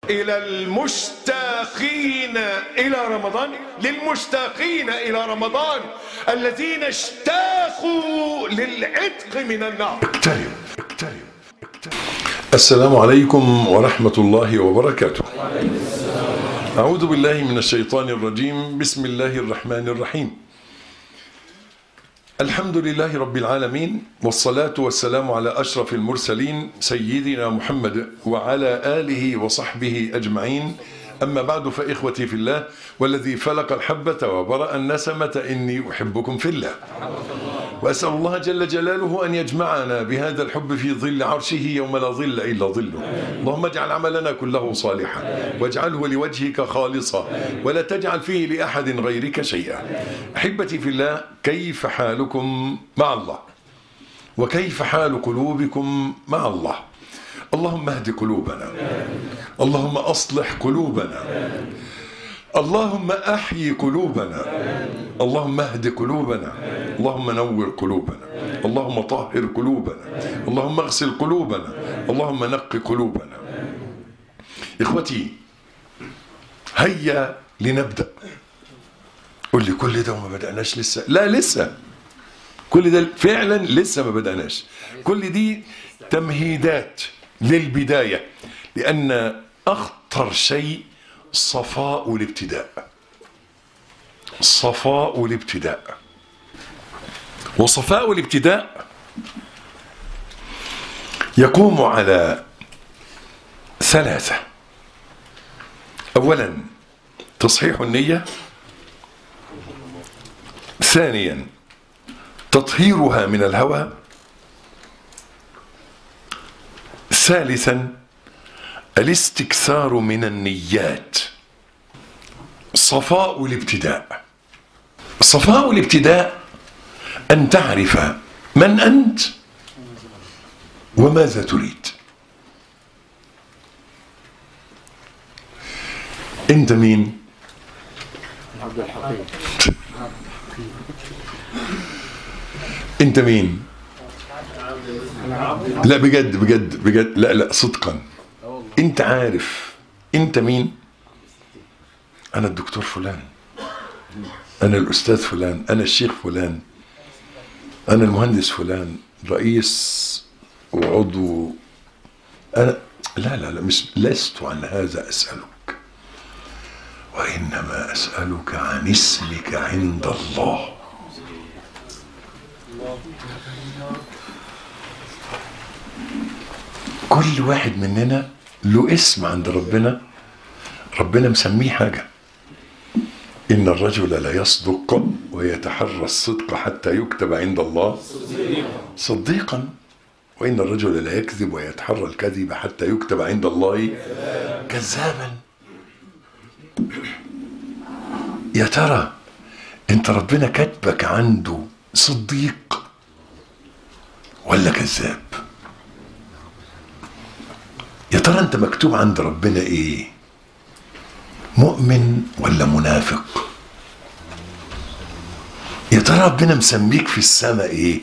إلى المشتاقين إلى رمضان للمشتاقين إلى رمضان الذين اشتاقوا للعتق من النار اقترب اقترب اقترب السلام عليكم ورحمة الله وبركاته أعوذ بالله من الشيطان الرجيم بسم الله الرحمن الرحيم الحمد لله رب العالمين والصلاة والسلام على أشرف المرسلين سيدنا محمد وعلى آله وصحبه أجمعين أما بعد فإخوتي في الله والذي فلق الحبة وبرأ النسمة إني أحبكم في الله وأسأل الله جل جلاله أن يجمعنا بهذا الحب في ظل عرشه يوم لا ظل إلا ظله اللهم اجعل عملنا كله صالحا واجعله لوجهك خالصا ولا تجعل فيه لأحد غيرك شيئا أحبتي في الله كيف حالكم مع الله وكيف حال قلوبكم مع الله اللهم اهد قلوبنا اللهم أصلح قلوبنا اللهم أحيي قلوبنا اللهم اهد قلوبنا اللهم نور قلوبنا اللهم طهر قلوبنا اللهم اغسل قلوبنا اللهم نق قلوبنا إخوتي هيا لنبدأ قل لي كل ده وما بدأناش لسه لا لسه كل ده فعلا لسه ما بدأناش كل دي تمهيدات للبداية لأن أخطر شيء صفاء الابتداء صفاء الابتداء وصفاء الابتداء يقوم على ثلاثة أولا تصحيح النية ثانيا تطهيرها من الهوى ثالثا الاستكثار من النيات صفاء الابتداء صفاء الابتداء أن تعرف من أنت وماذا تريد أنت مين أنت مين لا بجد بجد بجد لا لا صدقا انت عارف انت مين انا الدكتور فلان انا الاستاذ فلان انا الشيخ فلان انا المهندس فلان رئيس وعضو انا لا لا لا مش لست عن هذا اسالك وانما اسالك عن اسمك عند الله كل واحد مننا له اسم عند ربنا ربنا مسميه حاجة إن الرجل لا يصدق ويتحرى الصدق حتى يكتب عند الله صديقا وإن الرجل لا يكذب ويتحرى الكذب حتى يكتب عند الله كذابا يا ترى انت ربنا كاتبك عنده صديق ولا كذاب يا ترى انت مكتوب عند ربنا ايه مؤمن ولا منافق يا ترى ربنا مسميك في السماء ايه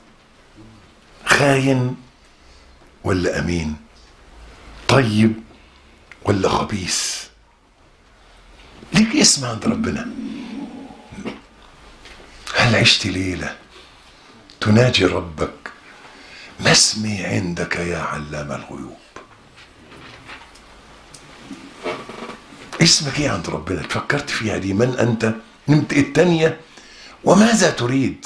خاين ولا امين طيب ولا خبيث ليك اسم عند ربنا هل عشت ليله تناجي ربك ما اسمي عندك يا علام الغيوب اسمك ايه عند ربنا فكرت فيها دي من انت نمت التانية وماذا تريد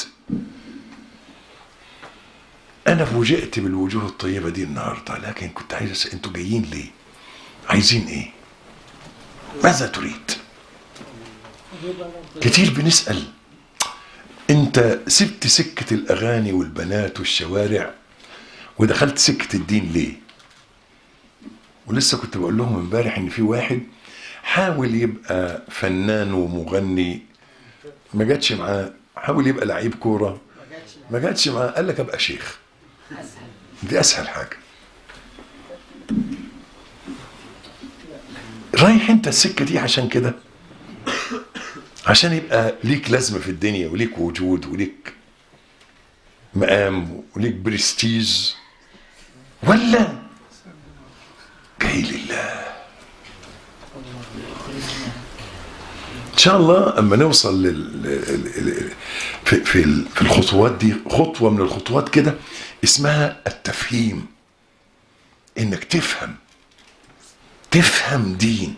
انا فوجئت بالوجوه الطيبة دي النهاردة لكن كنت عايز اسأل انتوا جايين ليه عايزين ايه ماذا تريد كتير بنسأل انت سبت سكة الاغاني والبنات والشوارع ودخلت سكة الدين ليه ولسه كنت بقول لهم امبارح ان في واحد حاول يبقى فنان ومغني ما جاتش معاه حاول يبقى لعيب كوره ما جاتش معاه قال لك ابقى شيخ دي اسهل حاجه رايح انت السكه دي عشان كده عشان يبقى ليك لازمه في الدنيا وليك وجود وليك مقام وليك برستيج ولا جاي لله شاء الله اما نوصل لل ال- ال- في في ال- في الخطوات دي خطوه من الخطوات كده اسمها التفهيم انك تفهم تفهم دين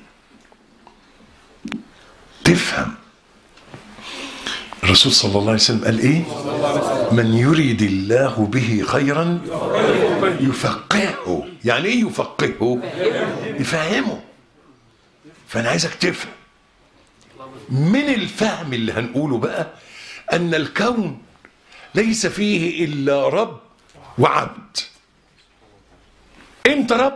تفهم الرسول صلى الله عليه وسلم قال ايه من يريد الله به خيرا يفقهه يعني ايه يفقهه يفهمه فانا عايزك تفهم من الفهم اللي هنقوله بقى ان الكون ليس فيه الا رب وعبد انت رب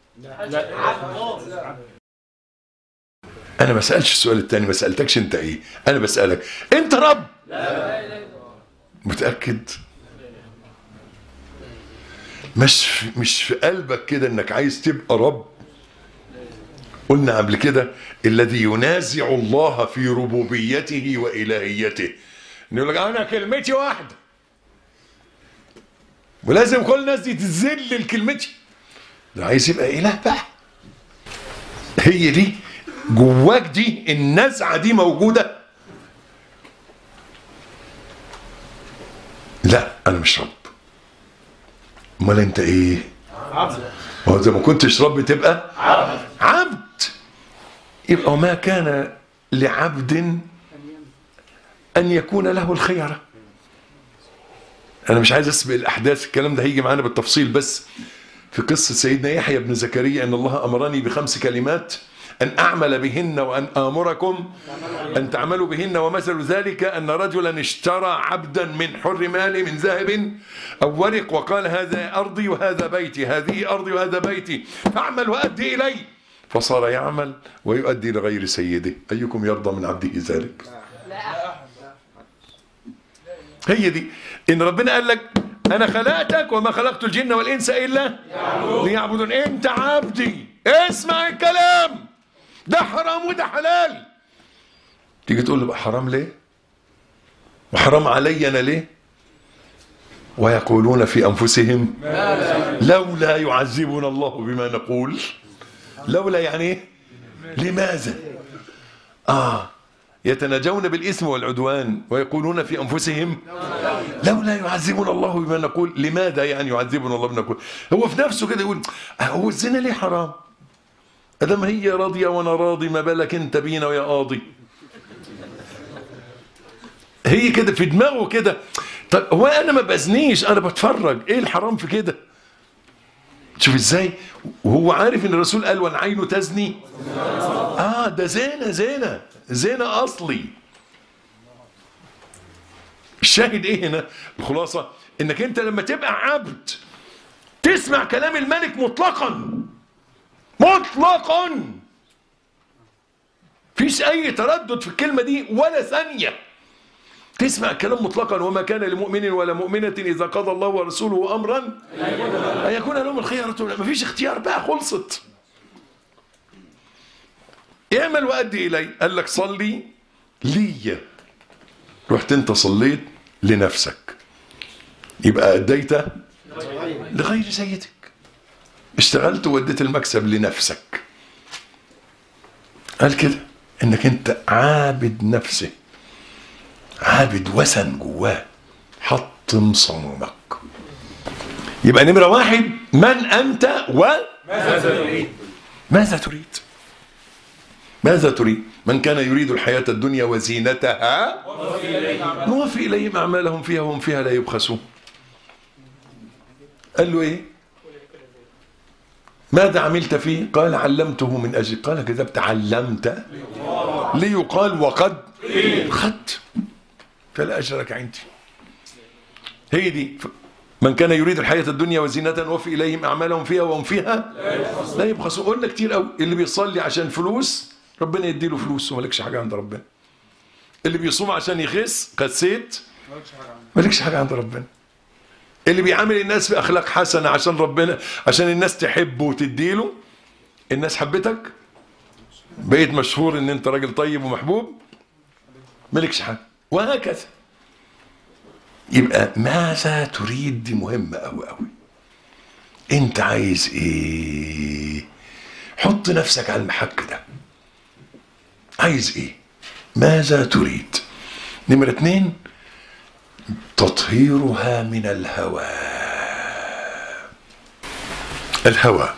انا ما سالش السؤال الثاني ما سالتكش انت ايه انا بسالك انت رب متاكد مش في مش في قلبك كده انك عايز تبقى رب قلنا قبل كده الذي ينازع الله في ربوبيته والهيته يقول لك انا كلمتي واحده ولازم كل الناس دي تذل لكلمتي ده عايز يبقى اله بقى هي دي جواك دي النزعه دي موجوده لا انا مش رب امال انت ايه ما هو اذا ما كنتش رب تبقى عبد يبقى وما كان لعبد ان يكون له الخيره انا مش عايز اسبق الاحداث الكلام ده هيجي معانا بالتفصيل بس في قصه سيدنا يحيى بن زكريا ان الله امرني بخمس كلمات ان اعمل بهن وان امركم ان تعملوا بهن ومثل ذلك ان رجلا اشترى عبدا من حر ماله من ذهب او ورق وقال هذا ارضي وهذا بيتي هذه ارضي وهذا بيتي فاعمل وادي الي فصار يعمل ويؤدي لغير سيده ايكم يرضى من عبده ذلك هي دي ان ربنا قال لك انا خلقتك وما خلقت الجن والانس الا ليعبدون انت عبدي اسمع الكلام ده حرام وده حلال تيجي تقول له بقى حرام ليه وحرام علي انا ليه ويقولون في انفسهم لولا يعذبنا الله بما نقول لولا يعني ايه لماذا اه يتناجون بالإثم والعدوان ويقولون في أنفسهم لولا يعذبنا الله بما نقول لماذا يعني يعذبنا الله بما نقول هو في نفسه كده يقول هو الزنا ليه حرام أدام هي راضية وأنا راضي ما بالك أنت بينا ويا قاضي هي كده في دماغه كده طب هو أنا ما بزنيش أنا بتفرج إيه الحرام في كده شوف ازاي وهو عارف ان الرسول قال والعين تزني اه ده زنا زنا زنا اصلي الشاهد ايه هنا الخلاصه انك انت لما تبقى عبد تسمع كلام الملك مطلقا مطلقا فيش اي تردد في الكلمه دي ولا ثانيه تسمع الكلام مطلقا وما كان لمؤمن ولا مؤمنة إذا قضى الله ورسوله أمرا أن يكون لهم الخيرة ما فيش اختيار بقى خلصت اعمل وأدي إلي قال لك صلي لي رحت أنت صليت لنفسك يبقى أديت لغير سيدك اشتغلت واديت المكسب لنفسك قال كده انك انت عابد نفسك عابد وثن جواه حطم صنمك يبقى نمرة واحد من أنت و ماذا تريد؟ ماذا تريد ماذا تريد من كان يريد الحياة الدنيا وزينتها نوفي إليهم أعمالهم فيها وهم فيها لا يبخسون قال له إيه ماذا عملت فيه قال علمته من أجل قال كذبت علمت ليقال وقد خدت فلا أجرك عندي هي دي من كان يريد الحياة الدنيا وزينة وفي إليهم أعمالهم فيها وهم فيها لا يبخسوا قلنا كتير قوي اللي بيصلي عشان فلوس ربنا يديله فلوس ومالكش حاجة عند ربنا اللي بيصوم عشان يخس خسيت مالكش حاجة عند ربنا اللي بيعامل الناس بأخلاق حسنة عشان ربنا عشان الناس تحبه وتديله الناس حبتك بقيت مشهور ان انت راجل طيب ومحبوب مالكش حاجة وهكذا يبقى ماذا تريد دي مهمة أوي أوي أنت عايز إيه حط نفسك على المحك ده عايز إيه ماذا تريد نمرة اثنين تطهيرها من الهوى الهوى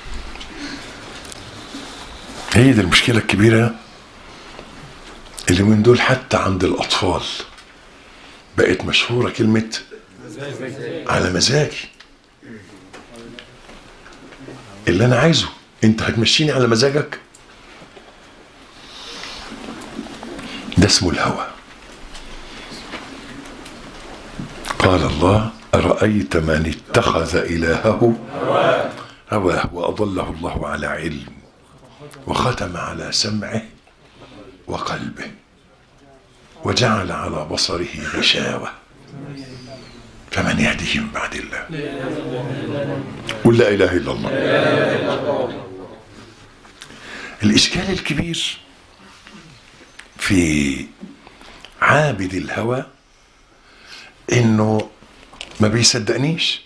هي دي المشكلة الكبيرة اللي من دول حتى عند الأطفال بقت مشهورة كلمة على مزاجي اللي أنا عايزه أنت هتمشيني على مزاجك ده اسمه الهوى قال الله أرأيت من اتخذ إلهه هواه وأضله الله على علم وختم على سمعه وقلبه وجعل على بصره غشاوة فمن يهديه من بعد الله قل لا إله إلا الله الإشكال الكبير في عابد الهوى انه ما بيصدقنيش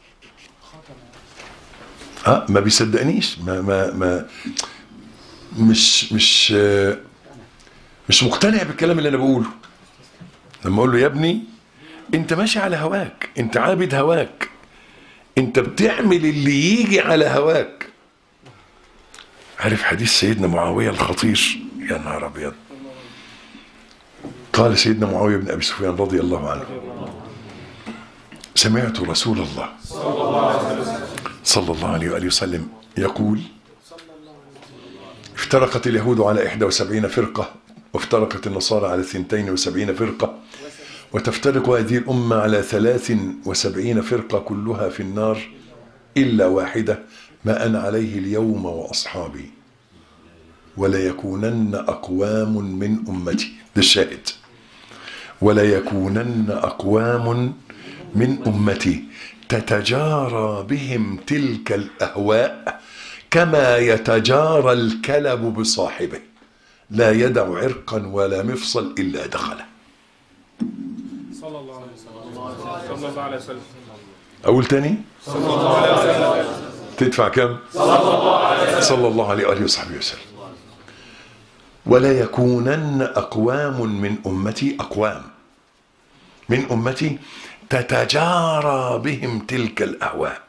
اه ما بيصدقنيش ما ما ما مش مش آه، مش مقتنع بالكلام اللي انا بقوله لما اقول له يا ابني انت ماشي على هواك انت عابد هواك انت بتعمل اللي يجي على هواك عارف حديث سيدنا معاوية الخطير يا نهار ابيض قال سيدنا معاوية بن ابي سفيان رضي الله عنه سمعت رسول الله صلى الله عليه وآله وسلم يقول افترقت اليهود على 71 فرقة وافترقت النصارى على 72 فرقة وتفترق هذه الأمة على 73 فرقة كلها في النار إلا واحدة ما أنا عليه اليوم وأصحابي وليكونن أقوام من أمتي ده الشاهد وليكونن أقوام من أمتي تتجارى بهم تلك الأهواء كما يتجارى الكلب بصاحبه لا يدع عرقا ولا مفصل إلا دخله صلى الله عليه وسلم صلى الله عليه وسلم أقول تاني تدفع كم صلى الله عليه وآله وصحبه وسلم ولا يكونن أقوام من أمتي أقوام من أمتي تتجارى بهم تلك الأهواء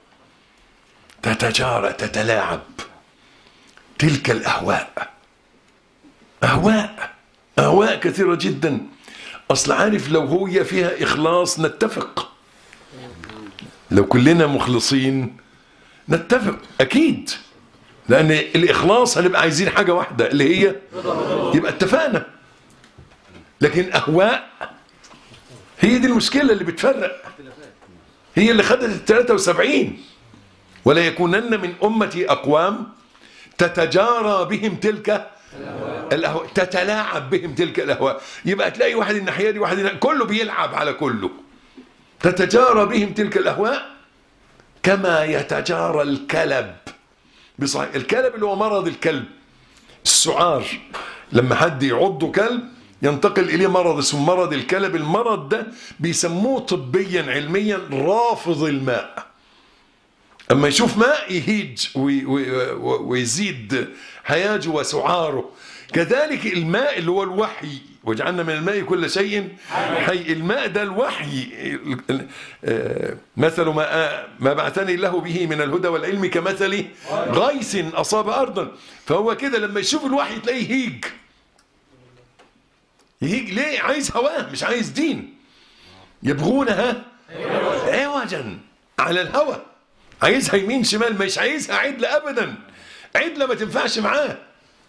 تتجارى تتلاعب تلك الأهواء أهواء أهواء كثيرة جدا أصل عارف لو هي فيها إخلاص نتفق لو كلنا مخلصين نتفق أكيد لأن الإخلاص هنبقى عايزين حاجة واحدة اللي هي يبقى اتفقنا لكن أهواء هي دي المشكلة اللي بتفرق هي اللي خدت ال 73 ولا يكونن من أمتي أقوام تتجارى بهم تلك الأهواء تتلاعب بهم تلك الأهواء يبقى تلاقي واحد الناحية دي واحد الناحية كله بيلعب على كله تتجارى بهم تلك الأهواء كما يتجارى الكلب بصحيح الكلب اللي هو مرض الكلب السعار لما حد يعضه كلب ينتقل إليه مرض اسمه مرض الكلب المرض ده بيسموه طبيا علميا رافض الماء أما يشوف ماء يهيج وي- وي- ويزيد هياجه وسعاره كذلك الماء اللي هو الوحي وجعلنا من الماء كل شيء حي الماء ده الوحي آه، مثل ما ما بعثني الله به من الهدى والعلم كمثل غيث أصاب أرضا فهو كده لما يشوف الوحي تلاقيه يهيج يهيج ليه عايز هواه مش عايز دين يبغونها عوجا على الهوى عايزها يمين شمال مش عايزها عدل ابدا عدله ما تنفعش معاه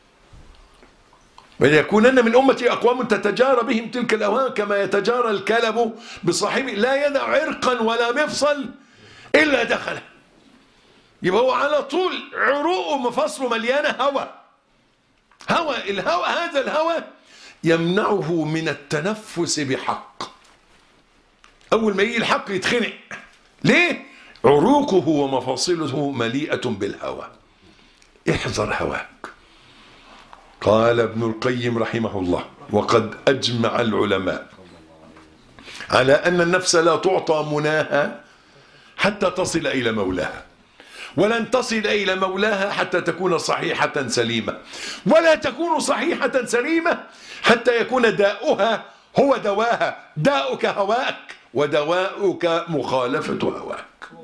وليكونن من امتي اقوام تتجارى بهم تلك الاهواء كما يتجارى الكلب بصاحبه لا يدع عرقا ولا مفصل الا دخله يبقى هو على طول عروقه ومفاصله مليانه هوى هوى الهوى هذا الهوى يمنعه من التنفس بحق اول ما يجي الحق يتخنق ليه عروقه ومفاصله مليئه بالهوى احذر هواك قال ابن القيم رحمه الله وقد اجمع العلماء على ان النفس لا تعطى مناها حتى تصل الى مولاها ولن تصل إلى مولاها حتى تكون صحيحة سليمة ولا تكون صحيحة سليمة حتى يكون داؤها هو دواها داؤك هواك ودواؤك مخالفة هواك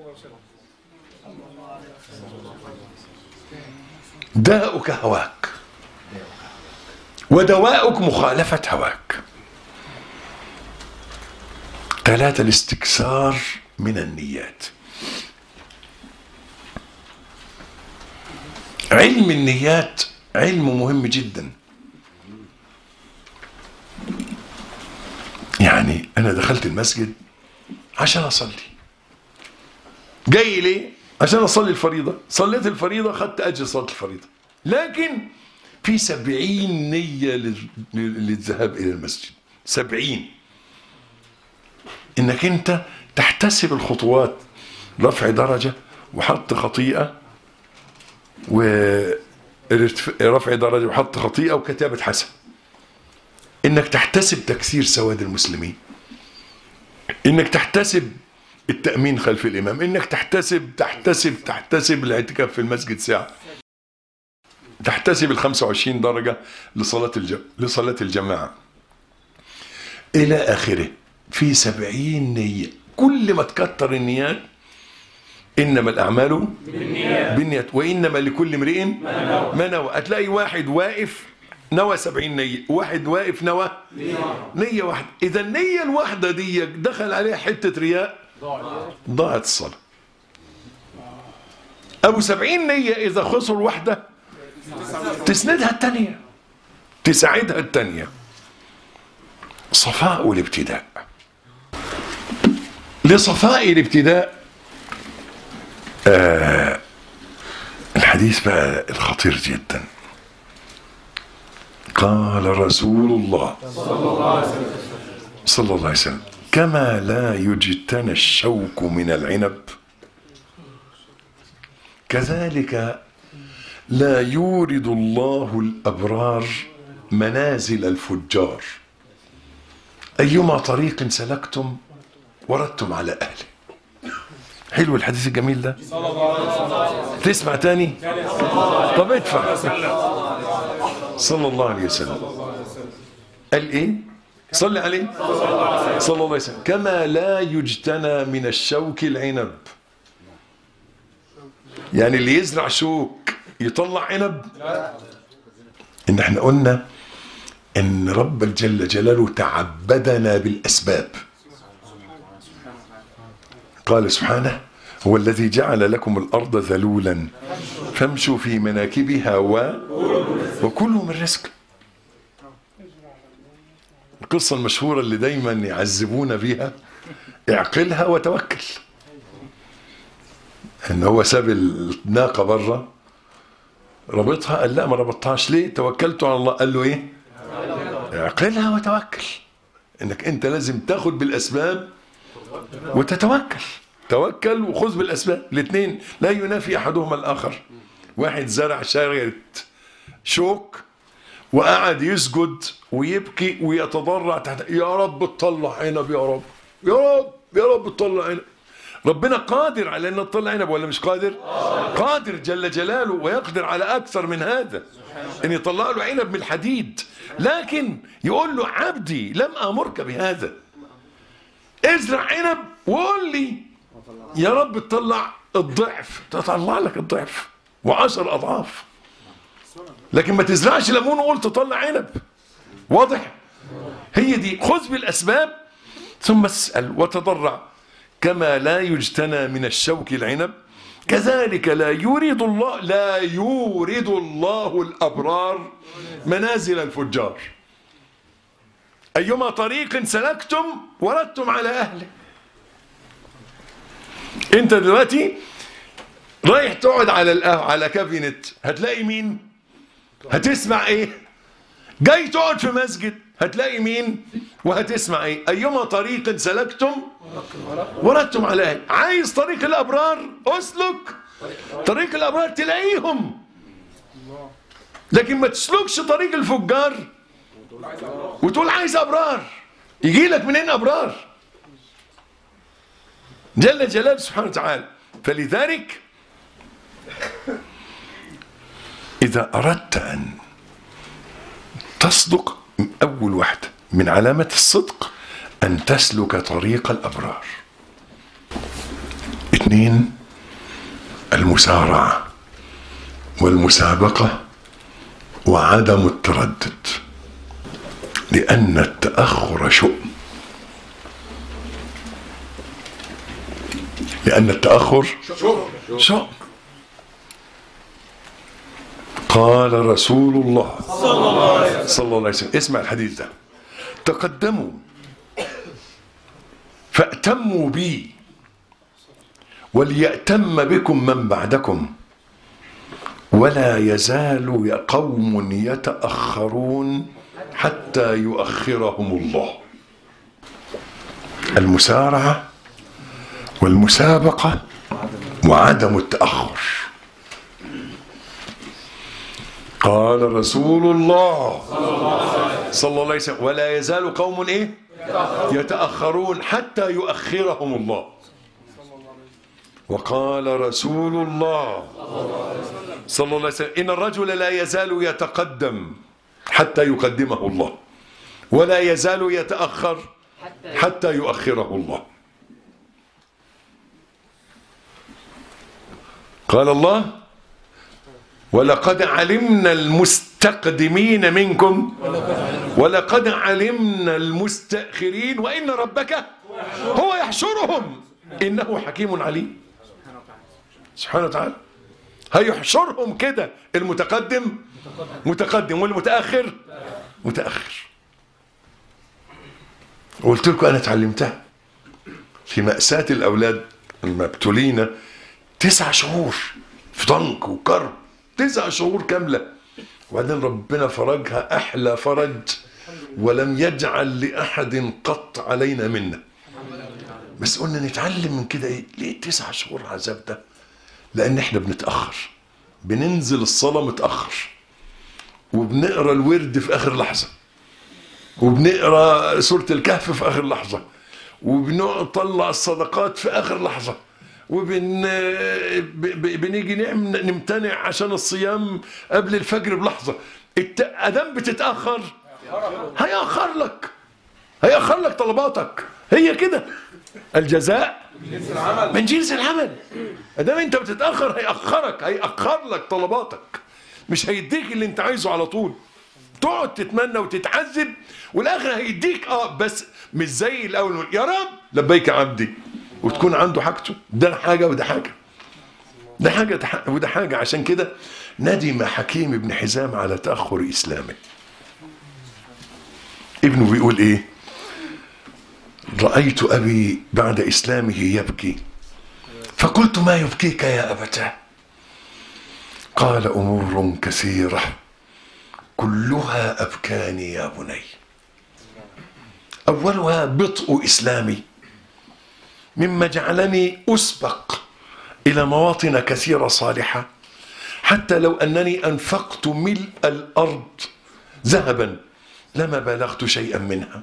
داؤك هواك ودواؤك مخالفة هواك ثلاثة الاستكثار من النيات علم النيات علم مهم جدا يعني انا دخلت المسجد عشان اصلي جاي ليه عشان اصلي الفريضه صليت الفريضه خدت اجر صلاه الفريضه لكن في سبعين نية لل- للذهاب إلى المسجد سبعين إنك أنت تحتسب الخطوات رفع درجة وحط خطيئة ورفع درجة وحط خطيئة وكتابة حسن إنك تحتسب تكثير سواد المسلمين إنك تحتسب التأمين خلف الإمام إنك تحتسب تحتسب تحتسب الاعتكاف في المسجد ساعة تحتسب ال 25 درجة لصلاة الج... لصلاة الجماعة إلى آخره في سبعين نية كل ما تكتر النيات إنما الأعمال بالنيات, بالنيات. وإنما لكل امرئ ما نوى هتلاقي واحد واقف نوى سبعين نية واحد واقف نوى نية واحدة إذا النية الواحدة دي دخل عليها حتة رياء ضاعت الصلاة أبو سبعين نية إذا خسر واحدة تسندها التانية تساعدها التانية صفاء الابتداء لصفاء الابتداء آه الحديث بقى الخطير جدا قال رسول الله صلى الله عليه وسلم كما لا يجتنى الشوك من العنب كذلك لا يورد الله الأبرار منازل الفجار أيما طريق سلكتم وردتم على أهله حلو الحديث الجميل ده تسمع تاني طب ادفع صلى الله عليه وسلم قال ايه صلي عليه صلى الله عليه وسلم كما لا يجتنى من الشوك العنب يعني اللي يزرع شوك يطلع عنب ان احنا قلنا ان رب جل جلاله تعبدنا بالاسباب قال سبحانه هو الذي جعل لكم الارض ذلولا فامشوا في مناكبها و وكلوا من رزق القصة المشهورة اللي دايما يعذبونا بيها اعقلها وتوكل ان هو ساب الناقة بره ربطها قال لا ما ربطتهاش ليه توكلت على الله قال له ايه اعقلها وتوكل انك انت لازم تاخد بالاسباب وتتوكل توكل وخذ بالاسباب الاثنين لا ينافي احدهما الاخر واحد زرع شجره شوك وقعد يسجد ويبكي ويتضرع تحت يا رب تطلع عنب يا رب يا رب يا رب تطلع عنب ربنا قادر على ان تطلع عنب ولا مش قادر قادر جل جلاله ويقدر على اكثر من هذا ان يطلع له عنب من الحديد لكن يقول له عبدي لم امرك بهذا ازرع عنب وقول لي يا رب تطلع الضعف تطلع لك الضعف وعشر اضعاف لكن ما تزرعش ليمون وقول تطلع عنب واضح هي دي خذ بالاسباب ثم اسال وتضرع كما لا يجتنى من الشوك العنب كذلك لا يورد الله لا يورد الله الابرار منازل الفجار ايما طريق سلكتم وردتم على اهله انت دلوقتي رايح تقعد على القهوه على كابينت هتلاقي مين هتسمع ايه جاي تقعد في مسجد هتلاقي مين وهتسمع ايه ايما طريق سلكتم وردتم على اهله عايز طريق الابرار اسلك طريق الابرار تلاقيهم لكن ما تسلكش طريق الفجار وتقول عايز ابرار يجي لك منين ابرار جل جلاله سبحانه وتعالى فلذلك إذا أردت أن تصدق أول واحدة من علامة الصدق أن تسلك طريق الأبرار اثنين المسارعة والمسابقة وعدم التردد لأن التأخر شؤم لأن التأخر شؤم قال رسول الله صلى الله عليه وسلم اسمع الحديث ده تقدموا فأتموا بي وليأتم بكم من بعدكم ولا يزال قوم يتأخرون حتى يؤخرهم الله المسارعة والمسابقة وعدم التأخر قال رسول الله صلى الله عليه وسلم ولا يزال قوم ايه يتأخرون حتى يؤخرهم الله وقال رسول الله صلى الله عليه وسلم إن الرجل لا يزال يتقدم حتى يقدمه الله ولا يزال يتأخر حتى يؤخره الله قال الله ولقد علمنا المستقدمين منكم ولقد علمنا المستأخرين وإن ربك هو يحشرهم إنه حكيم عليم سبحانه وتعالى هيحشرهم كده المتقدم متقدم والمتأخر متأخر قلت لكم أنا اتعلمتها في مأساة الأولاد المبتولين تسع شهور في ضنك وكرب تسع شهور كاملة وبعدين ربنا فرجها أحلى فرج ولم يجعل لأحد قط علينا منا بس قلنا نتعلم من كده ايه ليه تسع شهور عذاب ده لان احنا بنتاخر بننزل الصلاه متاخر وبنقرا الورد في اخر لحظه وبنقرا سوره الكهف في اخر لحظه وبنطلع الصدقات في اخر لحظه وبن ب- ب- بنيجي نعم نمتنع عشان الصيام قبل الفجر بلحظه الت- ادام بتتاخر هيأخر لك هيأخر لك طلباتك هي كده الجزاء من جنس العمل ادام انت بتتاخر هيأخرك هيأخر لك طلباتك مش هيديك اللي انت عايزه على طول تقعد تتمنى وتتعذب والاخر هيديك اه بس مش زي الاول يا رب لبيك عبدي وتكون عنده حاجته ده حاجه وده حاجه ده حاجه ده حاجة وده حاجه عشان كده ندم حكيم بن حزام على تاخر اسلامه ابنه بيقول ايه رأيت أبي بعد إسلامه يبكي فقلت ما يبكيك يا أبتاه قال أمور كثيرة كلها أبكاني يا بني أولها بطء إسلامي مما جعلني أسبق إلى مواطن كثيرة صالحة حتى لو أنني أنفقت ملء الأرض ذهبا لما بلغت شيئا منها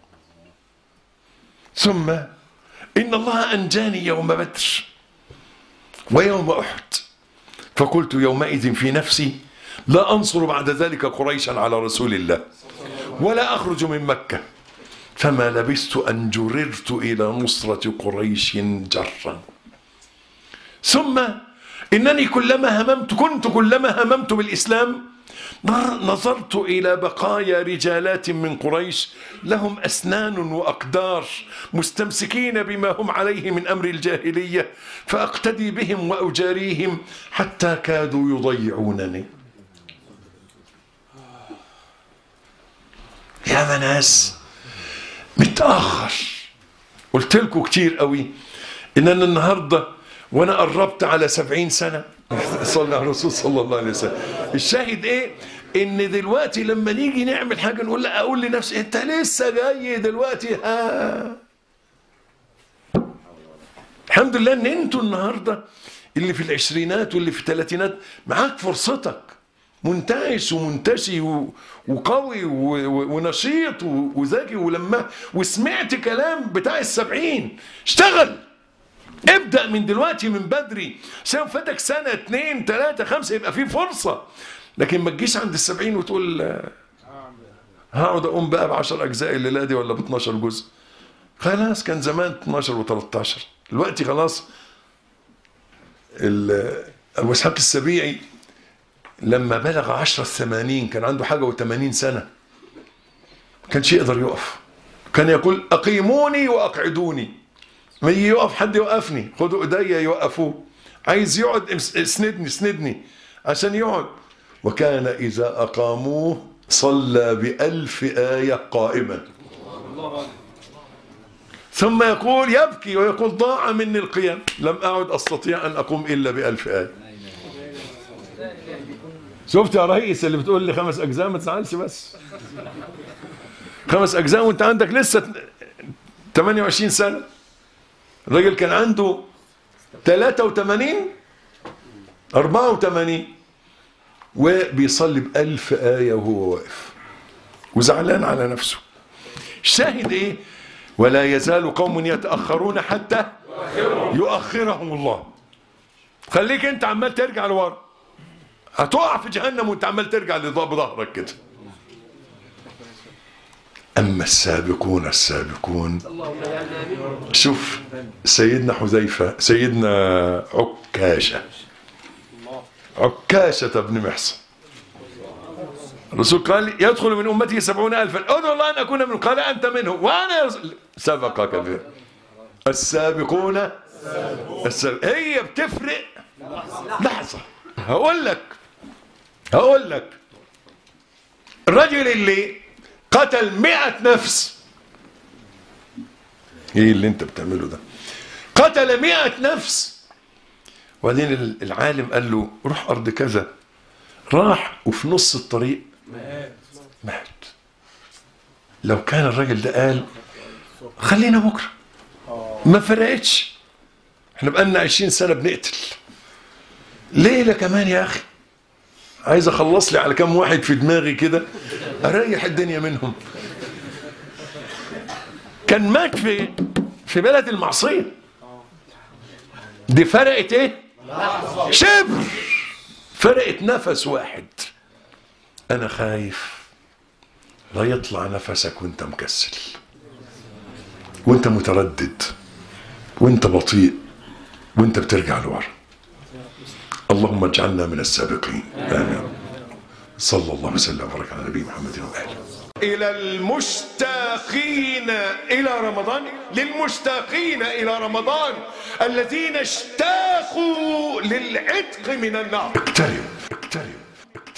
ثم إن الله أنجاني يوم بدر ويوم أحد فقلت يومئذ في نفسي لا أنصر بعد ذلك قريشا على رسول الله ولا أخرج من مكة فما لبثت أن جررت إلى نصرة قريش جرا ثم إنني كلما هممت كنت كلما هممت بالإسلام نظرت إلى بقايا رجالات من قريش لهم أسنان وأقدار مستمسكين بما هم عليه من أمر الجاهلية فأقتدي بهم وأجاريهم حتى كادوا يضيعونني يا ناس متأخر قلت لكم كتير قوي إن أنا النهاردة وأنا قربت على سبعين سنة صلى على الرسول صلى الله عليه وسلم الشاهد إيه إن دلوقتي لما نيجي نعمل حاجة نقول لا أقول لنفسي أنت لسه جاي دلوقتي ها الحمد لله إن أنتوا النهاردة اللي في العشرينات واللي في الثلاثينات معاك فرصتك منتعش ومنتشي و- وقوي و- و- ونشيط و- وذكي ولما وسمعت كلام بتاع السبعين اشتغل ابدأ من دلوقتي من بدري عشان فاتك سنة اتنين تلاتة خمسة يبقى في فرصة لكن ما تجيش عند السبعين وتقول آه، هقعد اقوم بقى بعشر اجزاء الليله دي ولا ب 12 جزء خلاص كان زمان 12 و13 دلوقتي خلاص ال- ابو اسحاق السبيعي لما بلغ عشر الثمانين كان عنده حاجه وثمانين سنه ما كانش يقدر يقف كان يقول اقيموني واقعدوني ما يجي يقف حد يوقفني خدوا ايديا يوقفوه عايز يقعد امس- اسندني اسندني عشان يقعد وكان اذا اقاموه صلى بألف آية قائما ثم يقول يبكي ويقول ضاع مني القيام لم أعد أستطيع أن أقوم إلا بألف آية شفت يا رئيس اللي بتقول لي خمس أجزاء ما تزعلش بس خمس أجزاء وأنت عندك لسه 28 سنة الراجل كان عنده 83 84 وبيصلي بألف آية وهو واقف وزعلان على نفسه الشاهد ايه ولا يزال قوم يتأخرون حتى يؤخرهم الله خليك انت عمال ترجع لورا هتقع في جهنم وانت عمال ترجع لض- بظهرك كده اما السابقون السابقون شوف سيدنا حذيفه سيدنا عكاشه عكاشة بن محصن الرسول قال يدخل من أمتي سبعون ألفا أدعو الله أن أكون منهم قال أنت منهم وأنا يا رسول- سبقك به السابقون السابق. هي بتفرق لحظة هقول لك هقول لك الرجل اللي قتل مئة نفس ايه اللي انت بتعمله ده قتل مئة نفس وبعدين العالم قال له روح ارض كذا راح وفي نص الطريق مات لو كان الراجل ده قال خلينا بكره ما فرقتش احنا بقالنا 20 سنه بنقتل ليله كمان يا اخي عايز اخلص لي على كام واحد في دماغي كده اريح الدنيا منهم كان مات في في بلد المعصيه دي فرقت ايه شبر فرقت نفس واحد انا خايف لا يطلع نفسك وانت مكسل وانت متردد وانت بطيء وانت بترجع لورا اللهم اجعلنا من السابقين امين صلى الله وسلم وبارك على نبينا محمد واله الى المشتاقين الى رمضان للمشتاقين الى رمضان الذين اشتاقوا للعتق من النار اقترب اقترب